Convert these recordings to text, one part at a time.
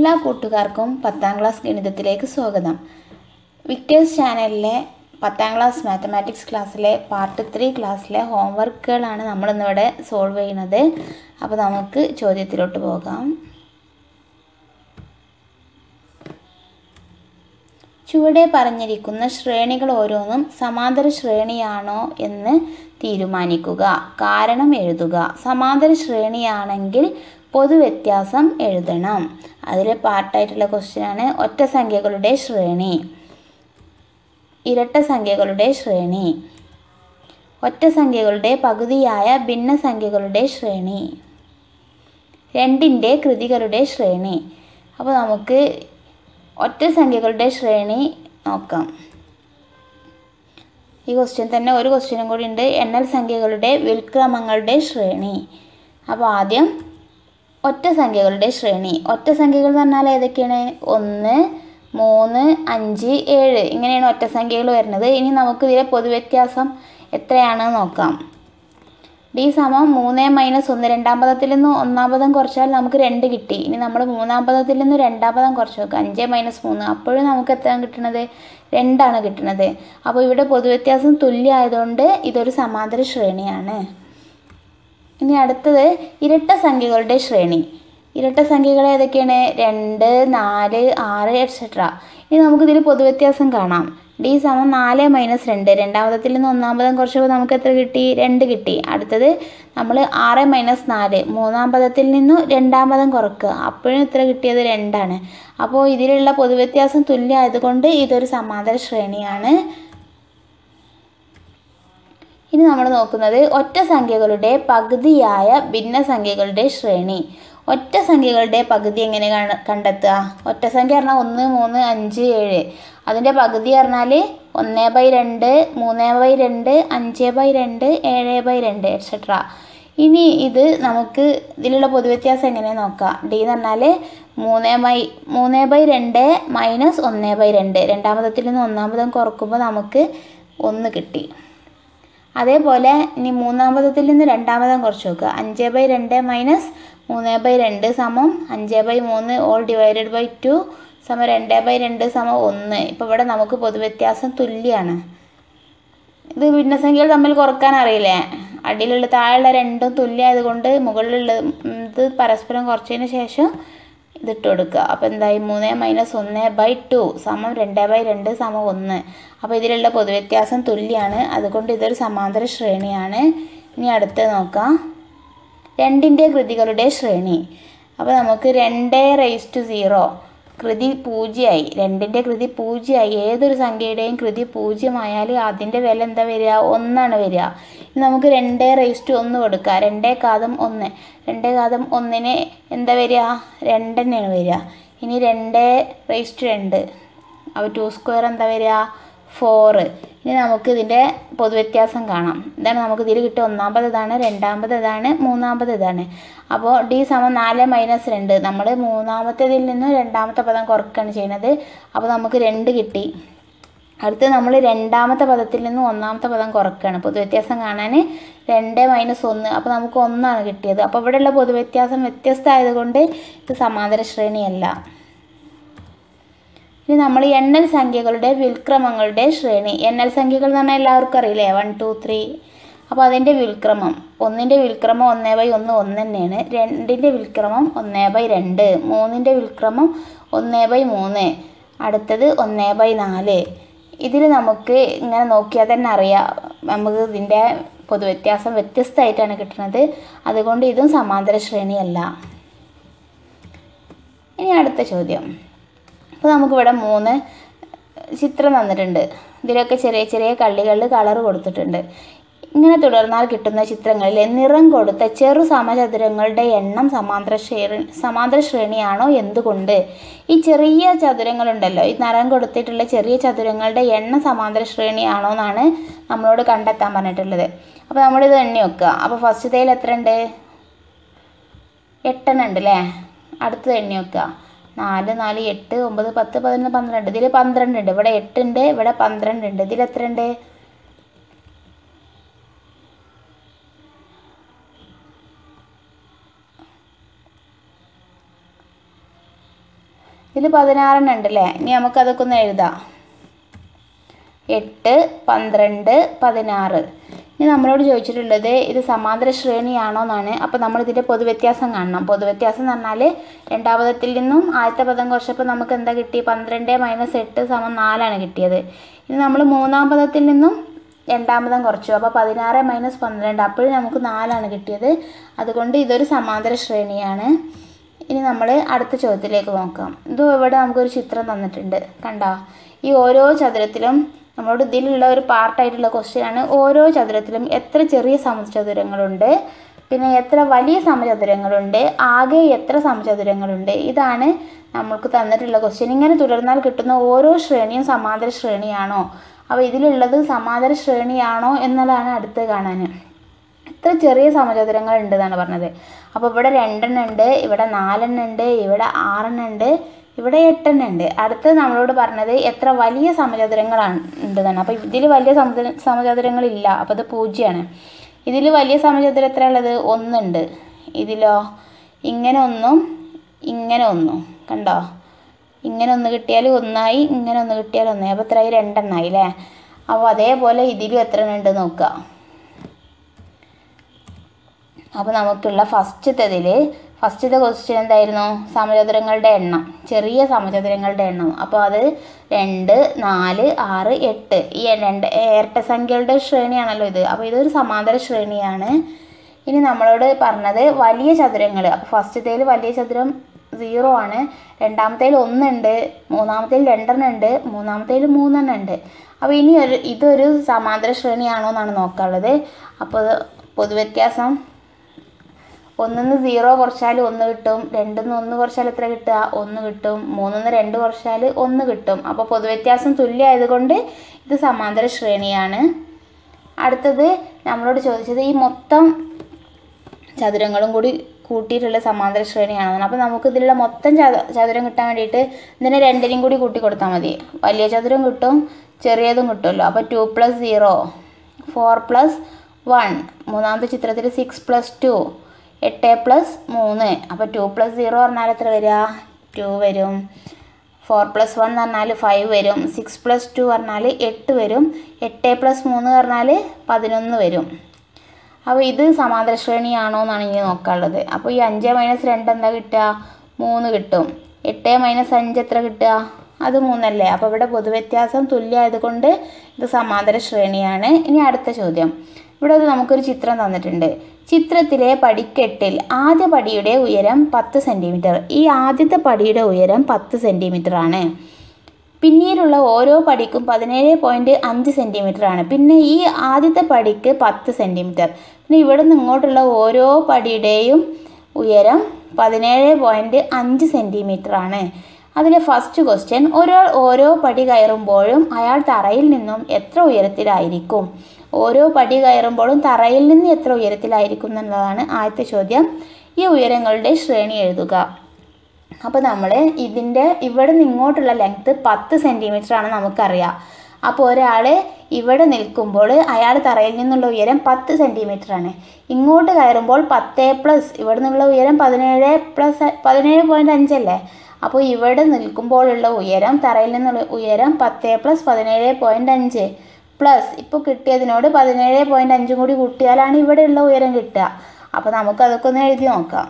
എല്ലാ കൂട്ടുകാർക്കും പത്താം ക്ലാസ് ഗണിതത്തിലേക്ക് സ്വാഗതം വിക്ടേഴ്സ് ചാനലിലെ പത്താം ക്ലാസ് മാത്തമാറ്റിക്സ് ക്ലാസ്സിലെ പാർട്ട് ത്രീ ക്ലാസ്സിലെ ഹോംവർക്കുകളാണ് നമ്മളിന്നിവിടെ സോൾവ് ചെയ്യുന്നത് അപ്പോൾ നമുക്ക് ചോദ്യത്തിലോട്ട് പോകാം ചുവടെ പറഞ്ഞിരിക്കുന്ന ശ്രേണികൾ ഓരോന്നും സമാന്തര ശ്രേണിയാണോ എന്ന് തീരുമാനിക്കുക കാരണം എഴുതുക സമാന്തര ശ്രേണിയാണെങ്കിൽ പൊതുവ്യത്യാസം എഴുതണം അതിലെ പാർട്ടായിട്ടുള്ള ക്വസ്റ്റ്യനാണ് ഒറ്റ സംഖ്യകളുടെ ശ്രേണി ഇരട്ട സംഖ്യകളുടെ ശ്രേണി ഒറ്റ സംഖ്യകളുടെ പകുതിയായ ഭിന്നസംഖ്യകളുടെ ശ്രേണി രണ്ടിൻ്റെ കൃതികളുടെ ശ്രേണി അപ്പോൾ നമുക്ക് ഒറ്റ സംഖ്യകളുടെ ശ്രേണി നോക്കാം ഈ ക്വസ്റ്റ്യൻ തന്നെ ഒരു ക്വസ്റ്റ്യനും കൂടി ഉണ്ട് എണ്ണൽ സംഖ്യകളുടെ വിൽക്രമങ്ങളുടെ ശ്രേണി അപ്പോൾ ആദ്യം ഒറ്റ സംഖ്യകളുടെ ശ്രേണി ഒറ്റ സംഖ്യകൾ എന്ന് പറഞ്ഞാൽ ഏതൊക്കെയാണ് ഒന്ന് മൂന്ന് അഞ്ച് ഏഴ് ഇങ്ങനെയാണ് ഒറ്റ സംഖ്യകൾ വരുന്നത് ഇനി നമുക്ക് ഇതിലെ പൊതുവ്യത്യാസം എത്രയാണെന്ന് നോക്കാം ഡി സമം മൂന്ന് മൈനസ് ഒന്ന് രണ്ടാം പദത്തിൽ നിന്ന് ഒന്നാം പദം കുറച്ചാൽ നമുക്ക് രണ്ട് കിട്ടി ഇനി നമ്മൾ മൂന്നാം പദത്തിൽ നിന്ന് രണ്ടാം പദം കുറച്ച് നോക്കുക അഞ്ച് മൈനസ് മൂന്ന് അപ്പോഴും നമുക്ക് എത്രയാണ് കിട്ടുന്നത് രണ്ടാണ് കിട്ടുന്നത് അപ്പോൾ ഇവിടെ പൊതുവ്യത്യാസം തുല്യമായതുകൊണ്ട് ഇതൊരു സമാന്തര ശ്രേണിയാണ് ഇനി അടുത്തത് ഇരട്ട സംഖ്യകളുടെ ശ്രേണി ഇരട്ട സംഖ്യകൾ ഏതൊക്കെയാണ് രണ്ട് നാല് ആറ് എക്സെട്ര ഇനി നമുക്കിതിൽ പൊതുവ്യത്യാസം കാണാം ഡി സമം നാല് മൈനസ് രണ്ട് രണ്ടാമതത്തിൽ നിന്ന് ഒന്നാമതം കുറച്ചപ്പോൾ നമുക്ക് എത്ര കിട്ടി രണ്ട് കിട്ടി അടുത്തത് നമ്മൾ ആറ് മൈനസ് നാല് മൂന്നാം പദത്തിൽ നിന്നും രണ്ടാം പദം കുറക്കുക അപ്പോഴും ഇത്ര കിട്ടിയത് രണ്ടാണ് അപ്പോൾ ഇതിലുള്ള പൊതുവ്യത്യാസം തുല്യമായതുകൊണ്ട് ഇതൊരു സമാന്തര ശ്രേണിയാണ് ഇനി നമ്മൾ നോക്കുന്നത് ഒറ്റ സംഖ്യകളുടെ പകുതിയായ ഭിന്നസംഖ്യകളുടെ ശ്രേണി ഒറ്റ സംഖ്യകളുടെ പകുതി എങ്ങനെ കണ്ടെത്തുക ഒറ്റ സംഖ്യ പറഞ്ഞാൽ ഒന്ന് മൂന്ന് അഞ്ച് ഏഴ് അതിൻ്റെ പകുതി പറഞ്ഞാൽ ഒന്ന് ബൈ രണ്ട് മൂന്ന് ബൈ രണ്ട് അഞ്ച് ബൈ രണ്ട് ഏഴ് ബൈ രണ്ട് എക്സെട്ര ഇനി ഇത് നമുക്ക് ഇതിലുള്ള പൊതുവ്യത്യാസം എങ്ങനെ നോക്കാം ഡി എന്ന് പറഞ്ഞാൽ മൂന്ന് ബൈ മൂന്ന് ബൈ രണ്ട് മൈനസ് ഒന്ന് ബൈ രണ്ട് രണ്ടാമതത്തിൽ നിന്ന് ഒന്നാമതും കുറക്കുമ്പോൾ നമുക്ക് ഒന്ന് കിട്ടി അതേപോലെ ഇനി മൂന്നാം പദത്തിൽ നിന്ന് രണ്ടാമതും കുറച്ച് നോക്കുക അഞ്ച് ബൈ രണ്ട് മൈനസ് മൂന്ന് ബൈ രണ്ട് സമം അഞ്ച് ബൈ മൂന്ന് ഓൾ ഡിവൈഡഡ് ബൈ ടു സമം രണ്ട് ബൈ രണ്ട് സമം ഒന്ന് ഇപ്പോൾ ഇവിടെ നമുക്ക് പൊതുവ്യത്യാസം തുല്യമാണ് ഇത് ഭിന്നസംഖ്യകൾ തമ്മിൽ കുറക്കാൻ അറിയില്ലേ അടിയിലുള്ള താഴെയുള്ള രണ്ടും തുല്യമായതുകൊണ്ട് മുകളിലുള്ള ഇത് പരസ്പരം കുറച്ചതിന് ശേഷം ഇതിട്ട് കൊടുക്കുക അപ്പോൾ എന്തായി മൂന്ന് മൈനസ് ഒന്ന് ബൈ ടു സമം രണ്ട് ബൈ രണ്ട് സമം ഒന്ന് അപ്പോൾ ഇതിലുള്ള പൊതുവ്യത്യാസം തുല്യമാണ് അതുകൊണ്ട് ഇതൊരു സമാന്തര ശ്രേണിയാണ് ഇനി അടുത്ത് നോക്കാം രണ്ടിൻ്റെ കൃതികളുടെ ശ്രേണി അപ്പോൾ നമുക്ക് രണ്ട് റേസ് ടു സീറോ കൃതി പൂജ്യമായി രണ്ടിൻ്റെ കൃതി പൂജ്യമായി ഏതൊരു സംഖ്യയുടെയും കൃതി പൂജ്യമായാൽ അതിൻ്റെ വില എന്താ വരിക ഒന്നാണ് വരിക ഇനി നമുക്ക് രണ്ടേ റേസ് ടു ഒന്ന് കൊടുക്കുക രണ്ടേ കാതം ഒന്ന് രണ്ടേ കാതം ഒന്നിന് എന്താ വരിക രണ്ട് തന്നെയാണ് വരിക ഇനി രണ്ടേ റേസ് ടു രണ്ട് അപ്പോൾ ടു സ്ക്വയർ എന്താ വരിക ഫോറ് ഇനി നമുക്ക് ഇതിൻ്റെ പൊതുവ്യത്യാസം കാണാം ഇതാണ് നമുക്ക് ഇതിൽ കിട്ടിയ ഒന്നാമത് ഇതാണ് രണ്ടാമത് ഇതാണ് മൂന്നാമത് ഇതാണ് അപ്പോൾ ഡി സമം നാല് മൈനസ് രണ്ട് നമ്മൾ മൂന്നാമത്തേതിൽ നിന്ന് രണ്ടാമത്തെ പദം കുറക്കുകയാണ് ചെയ്യുന്നത് അപ്പോൾ നമുക്ക് രണ്ട് കിട്ടി അടുത്ത് നമ്മൾ രണ്ടാമത്തെ പദത്തിൽ നിന്ന് ഒന്നാമത്തെ പദം കുറക്കുകയാണ് പൊതുവ്യത്യാസം കാണാൻ രണ്ട് മൈനസ് ഒന്ന് അപ്പോൾ നമുക്ക് ഒന്നാണ് കിട്ടിയത് അപ്പോൾ ഇവിടെയുള്ള പൊതുവ്യത്യാസം വ്യത്യസ്തമായതുകൊണ്ട് ഇത് സമാന്തര ശ്രേണിയല്ല ഇനി നമ്മൾ എണ്ണൽ സംഖ്യകളുടെ വിൽക്രമങ്ങളുടെ ശ്രേണി എണ്ണൽ സംഖ്യകൾ എന്ന് പറഞ്ഞാൽ എല്ലാവർക്കും അറിയില്ലേ വൺ ടു ത്രീ അപ്പോൾ അതിൻ്റെ വിൽക്രമം ഒന്നിൻ്റെ വിൽക്രമം ഒന്ന് ബൈ ഒന്ന് ഒന്ന് തന്നെയാണ് രണ്ടിൻ്റെ വിൽക്രമം ഒന്ന് ബൈ രണ്ട് മൂന്നിൻ്റെ വിൽക്രമം ഒന്ന് ബൈ മൂന്ന് അടുത്തത് ഒന്ന് ബൈ നാല് ഇതിൽ നമുക്ക് ഇങ്ങനെ നോക്കിയാൽ തന്നെ അറിയാം നമുക്ക് ഇതിൻ്റെ പൊതുവ്യത്യാസം വ്യത്യസ്തമായിട്ടാണ് കിട്ടുന്നത് അതുകൊണ്ട് ഇതും സമാന്തര ശ്രേണിയല്ല ഇനി അടുത്ത ചോദ്യം അപ്പോൾ നമുക്കിവിടെ മൂന്ന് ചിത്രം തന്നിട്ടുണ്ട് ഇതിലൊക്കെ ചെറിയ ചെറിയ കള്ളികളിൽ കളർ കൊടുത്തിട്ടുണ്ട് ഇങ്ങനെ തുടർന്നാൽ കിട്ടുന്ന ചിത്രങ്ങളിൽ നിറം കൊടുത്ത ചെറു സമചതുരങ്ങളുടെ എണ്ണം സമാന്തര ശ്രേണി സമാന്തര ശ്രേണിയാണോ എന്തുകൊണ്ട് ഈ ചെറിയ ചതുരങ്ങളുണ്ടല്ലോ ഈ നിറം കൊടുത്തിട്ടുള്ള ചെറിയ ചതുരങ്ങളുടെ എണ്ണം സമാന്തര ശ്രേണിയാണോ എന്നാണ് നമ്മളോട് കണ്ടെത്താൻ പറഞ്ഞിട്ടുള്ളത് അപ്പോൾ നമ്മളിത് എണ്ണി വെക്കുക അപ്പോൾ ഫസ്റ്റത്തേൽ എത്ര ഉണ്ട് എട്ടെണ്ണം ഉണ്ട് അല്ലേ അടുത്തത് എണ്ണി വെക്കുക നാല് നാല് എട്ട് ഒമ്പത് പത്ത് പതിനൊന്ന് പന്ത്രണ്ട് ഇതിൽ പന്ത്രണ്ട് ഉണ്ട് ഇവിടെ എട്ടുണ്ട് ഇവിടെ പന്ത്രണ്ട് ഉണ്ട് ഇതിൽ എത്ര ഉണ്ട് ഇതിൽ പതിനാറെണ്ണം ഉണ്ടല്ലേ ഇനി നമുക്കതൊക്കെ ഒന്ന് എഴുതാം എട്ട് പന്ത്രണ്ട് പതിനാറ് ഇനി നമ്മളോട് ചോദിച്ചിട്ടുള്ളത് ഇത് സമാന്തര ശ്രേണിയാണോ എന്നാണ് അപ്പോൾ നമ്മൾ ഇതിൻ്റെ പൊതുവ്യത്യാസം കാണണം പൊതുവ്യത്യാസം എന്ന് പറഞ്ഞാൽ രണ്ടാം പദത്തിൽ നിന്നും ആദ്യത്തെ പദം കുറച്ചപ്പോൾ നമുക്ക് എന്താ കിട്ടി പന്ത്രണ്ട് മൈനസ് എട്ട് സമം നാലാണ് കിട്ടിയത് ഇനി നമ്മൾ മൂന്നാം പദത്തിൽ നിന്നും രണ്ടാം പദം കുറച്ചു അപ്പോൾ പതിനാറ് മൈനസ് പന്ത്രണ്ട് അപ്പോഴും നമുക്ക് നാലാണ് കിട്ടിയത് അതുകൊണ്ട് ഇതൊരു സമാന്തര ശ്രേണിയാണ് ഇനി നമ്മൾ അടുത്ത ചോദ്യത്തിലേക്ക് നോക്കാം ഇത് ഇവിടെ നമുക്കൊരു ചിത്രം തന്നിട്ടുണ്ട് കണ്ടോ ഈ ഓരോ ചതുരത്തിലും നമ്മളോട് ഇതിലുള്ള ഒരു പാർട്ടായിട്ടുള്ള ക്വസ്റ്റ്യൻ ആണ് ഓരോ ചതുരത്തിലും എത്ര ചെറിയ സമചതുരങ്ങളുണ്ട് പിന്നെ എത്ര വലിയ സമചതുരങ്ങളുണ്ട് ആകെ എത്ര സമചതുരങ്ങളുണ്ട് ഇതാണ് നമ്മൾക്ക് തന്നിട്ടുള്ള ക്വസ്റ്റ്യൻ ഇങ്ങനെ തുടർന്നാൽ കിട്ടുന്ന ഓരോ ശ്രേണിയും സമാന്തര ശ്രേണിയാണോ അപ്പോൾ ഇതിലുള്ളത് സമാന്തര ശ്രേണിയാണോ എന്നുള്ളതാണ് അടുത്ത് കാണാൻ ഇത്ര ചെറിയ സമചതുരങ്ങൾ ഉണ്ട് എന്നാണ് പറഞ്ഞത് അപ്പോൾ ഇവിടെ രണ്ടെണ്ണം ഉണ്ട് ഇവിടെ നാലെണ്ണം ഉണ്ട് ഇവിടെ ആറെണ്ണം ഉണ്ട് ഇവിടെ എട്ടെണ്ണം ഉണ്ട് അടുത്ത് നമ്മളോട് പറഞ്ഞത് എത്ര വലിയ സമചതുരങ്ങളാണ് ഉണ്ടെന്നാണ് അപ്പോൾ ഇതിൽ വലിയ സമച സമചതുരങ്ങളില്ല അപ്പോൾ അത് പൂജ്യമാണ് ഇതിൽ വലിയ സമചതുരം എത്ര ഉള്ളത് ഒന്നുണ്ട് ഇതിലോ ഇങ്ങനെ ഒന്നും ഇങ്ങനെ ഒന്നും കണ്ടോ ഇങ്ങനെ ഒന്ന് കിട്ടിയാൽ ഒന്നായി ഇങ്ങനെ ഒന്ന് കിട്ടിയാൽ ഒന്നായി അപ്പോൾ എത്രയായി രണ്ടെണ്ണമായി അല്ലേ അപ്പോൾ അതേപോലെ ഇതിലും എത്ര ഉണ്ട് നോക്കുക അപ്പോൾ നമുക്കുള്ള ഫസ്റ്റത്തേതിൽ ഫസ്റ്റത്തെ ക്വസ്റ്റ്യൻ എന്തായിരുന്നു സമചതുരങ്ങളുടെ എണ്ണം ചെറിയ സമചതുരങ്ങളുടെ എണ്ണം അപ്പോൾ അത് രണ്ട് നാല് ആറ് എട്ട് ഈ രണ്ട് ഇരട്ട സംഖ്യകളുടെ ശ്രേണിയാണല്ലോ ഇത് അപ്പോൾ ഇതൊരു സമാന്തര ശ്രേണിയാണ് ഇനി നമ്മളോട് പറഞ്ഞത് വലിയ ചതുരങ്ങൾ അപ്പോൾ ഫസ്റ്റത്തേൽ വലിയ ചതുരം സീറോ ആണ് രണ്ടാമത്തേൽ ഒന്നുണ്ട് മൂന്നാമത്തേൽ രണ്ടെണ്ണം ഉണ്ട് മൂന്നാമത്തേൽ മൂന്നെണ്ണം ഉണ്ട് അപ്പോൾ ഇനി ഒരു ഇതൊരു സമാന്തര ശ്രേണിയാണോ എന്നാണ് നോക്കാനുള്ളത് അപ്പോൾ പൊതുവ്യത്യാസം ഒന്നിന്ന് സീറോ കുറച്ചാൽ ഒന്ന് കിട്ടും രണ്ടിന്ന് ഒന്ന് കുറച്ചാൽ എത്ര കിട്ടുക ഒന്ന് കിട്ടും മൂന്നിന്ന് രണ്ട് കുറച്ചാൽ ഒന്ന് കിട്ടും അപ്പോൾ പൊതുവ്യത്യാസം തുല്യമായതുകൊണ്ട് ഇത് സമാന്തര ശ്രേണിയാണ് അടുത്തത് നമ്മളോട് ചോദിച്ചത് ഈ മൊത്തം ചതുരങ്ങളും കൂടി കൂട്ടിയിട്ടുള്ള സമാന്തര ശ്രേണിയാണ് അപ്പോൾ നമുക്ക് ഇതിലുള്ള മൊത്തം ചത ചതുരം കിട്ടാൻ വേണ്ടിയിട്ട് ഇതിനെ രണ്ടിനും കൂടി കൂട്ടി കൊടുത്താൽ മതി വലിയ ചതുരം കിട്ടും ചെറിയതും കിട്ടുമല്ലോ അപ്പോൾ two plus zero four plus one മൂന്നാമത്തെ ചിത്രത്തിൽ സിക്സ് പ്ലസ് ടു എട്ട് പ്ലസ് മൂന്ന് അപ്പോൾ ടു പ്ലസ് സീറോ പറഞ്ഞാൽ എത്ര വരിക ടു വരും ഫോർ പ്ലസ് വൺ എന്ന് പറഞ്ഞാൽ ഫൈവ് വരും സിക്സ് പ്ലസ് ടു പറഞ്ഞാൽ എട്ട് വരും എട്ട് പ്ലസ് മൂന്ന് പറഞ്ഞാൽ പതിനൊന്ന് വരും അപ്പോൾ ഇത് സമാന്തര ശ്രേണിയാണോ എന്നാണ് ഇനി നോക്കാനുള്ളത് അപ്പോൾ ഈ അഞ്ച് മൈനസ് രണ്ട് എന്താ കിട്ടുക മൂന്ന് കിട്ടും എട്ട് മൈനസ് അഞ്ച് എത്ര കിട്ടുക അത് മൂന്നല്ലേ അപ്പോൾ ഇവിടെ പൊതുവ്യത്യാസം തുല്യമായതുകൊണ്ട് ഇത് സമാന്തര ശ്രേണിയാണ് ഇനി അടുത്ത ചോദ്യം ഇവിടെ ഒരു നമുക്കൊരു ചിത്രം തന്നിട്ടുണ്ട് ചിത്രത്തിലെ പടിക്കെട്ടിൽ ആദ്യ പടിയുടെ ഉയരം പത്ത് സെൻറ്റിമീറ്റർ ഈ ആദ്യത്തെ പടിയുടെ ഉയരം പത്ത് സെൻറ്റിമീറ്റർ ആണ് പിന്നീടുള്ള ഓരോ പടിക്കും പതിനേഴ് പോയിൻറ്റ് അഞ്ച് സെൻറ്റിമീറ്റർ ആണ് പിന്നെ ഈ ആദ്യത്തെ പടിക്ക് പത്ത് സെൻറ്റിമീറ്റർ പിന്നെ ഇവിടെ നിന്ന് ഇങ്ങോട്ടുള്ള ഓരോ പടിയുടെയും ഉയരം പതിനേഴ് പോയിൻറ്റ് അഞ്ച് സെൻറ്റിമീറ്റർ ആണ് അതിലെ ഫസ്റ്റ് ക്വസ്റ്റ്യൻ ഒരാൾ ഓരോ പടി കയറുമ്പോഴും അയാൾ തറയിൽ നിന്നും എത്ര ഉയരത്തിലായിരിക്കും ഓരോ പടി കയറുമ്പോഴും തറയിൽ നിന്ന് എത്ര ഉയരത്തിലായിരിക്കും എന്നുള്ളതാണ് ആദ്യത്തെ ചോദ്യം ഈ ഉയരങ്ങളുടെ ശ്രേണി എഴുതുക അപ്പോൾ നമ്മൾ ഇതിൻ്റെ ഇവിടെ നിന്ന് ഇങ്ങോട്ടുള്ള ലെങ്ത്ത് പത്ത് സെൻറ്റിമീറ്റർ ആണ് നമുക്കറിയാം അപ്പോൾ ഒരാൾ ഇവിടെ നിൽക്കുമ്പോൾ അയാൾ തറയിൽ നിന്നുള്ള ഉയരം പത്ത് സെൻറ്റിമീറ്റർ ആണ് ഇങ്ങോട്ട് കയറുമ്പോൾ പത്ത് പ്ലസ് ഇവിടെ നിന്നുള്ള ഉയരം പതിനേഴ് പ്ലസ് പതിനേഴ് പോയിൻറ്റ് അഞ്ചല്ലേ അപ്പോൾ ഇവിടെ നിൽക്കുമ്പോഴുള്ള ഉയരം തറയിൽ നിന്നുള്ള ഉയരം പത്ത് പ്ലസ് പതിനേഴ് പോയിൻറ്റ് അഞ്ച് പ്ലസ് ഇപ്പോൾ കിട്ടിയതിനോട് പതിനേഴ് പോയിൻറ്റ് അഞ്ചും കൂടി കൂട്ടിയാലാണ് ഇവിടെയുള്ള ഉയരം കിട്ടുക അപ്പോൾ നമുക്ക് അതൊക്കെ ഒന്ന് എഴുതി നോക്കാം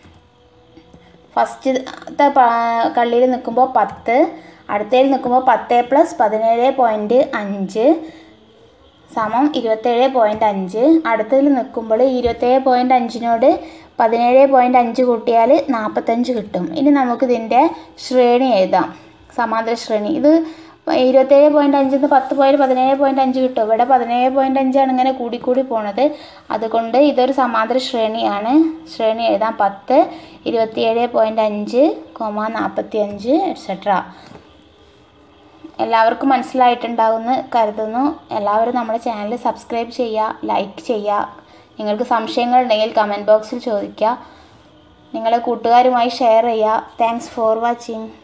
ഫസ്റ്റത്തെ കള്ളിയിൽ നിൽക്കുമ്പോൾ പത്ത് അടുത്തതിൽ നിൽക്കുമ്പോൾ പത്ത് പ്ലസ് പതിനേഴ് പോയിൻറ്റ് അഞ്ച് സമം ഇരുപത്തേഴ് പോയിൻറ്റ് അഞ്ച് അടുത്തതിൽ നിൽക്കുമ്പോൾ ഇരുപത്തേഴ് പോയിൻറ്റ് അഞ്ചിനോട് പതിനേഴ് പോയിൻറ്റ് അഞ്ച് കൂട്ടിയാൽ നാൽപ്പത്തഞ്ച് കിട്ടും ഇനി നമുക്കിതിൻ്റെ ശ്രേണി എഴുതാം സമാന്തര ശ്രേണി ഇത് ഇരുപത്തേഴ് പോയിൻറ്റ് അഞ്ചിൽ നിന്ന് പത്ത് പോയാൽ പതിനേഴ് പോയിൻറ്റ് അഞ്ച് കിട്ടും ഇവിടെ പതിനേഴ് പോയിൻറ്റ് അഞ്ചാണ് ഇങ്ങനെ കൂടിക്കൂടി പോണത് അതുകൊണ്ട് ഇതൊരു സമാന്തര ശ്രേണിയാണ് ശ്രേണി എഴുതാം പത്ത് ഇരുപത്തിയേഴ് പോയിൻറ്റ് അഞ്ച് കൊമ നാൽപ്പത്തി അഞ്ച് എക്സെട്ര എല്ലാവർക്കും മനസ്സിലായിട്ടുണ്ടാകുമെന്ന് കരുതുന്നു എല്ലാവരും നമ്മുടെ ചാനൽ സബ്സ്ക്രൈബ് ചെയ്യുക ലൈക്ക് ചെയ്യുക നിങ്ങൾക്ക് സംശയങ്ങളുണ്ടെങ്കിൽ കമൻറ്റ് ബോക്സിൽ ചോദിക്കുക നിങ്ങളെ കൂട്ടുകാരുമായി ഷെയർ ചെയ്യുക താങ്ക്സ് ഫോർ വാച്ചിങ്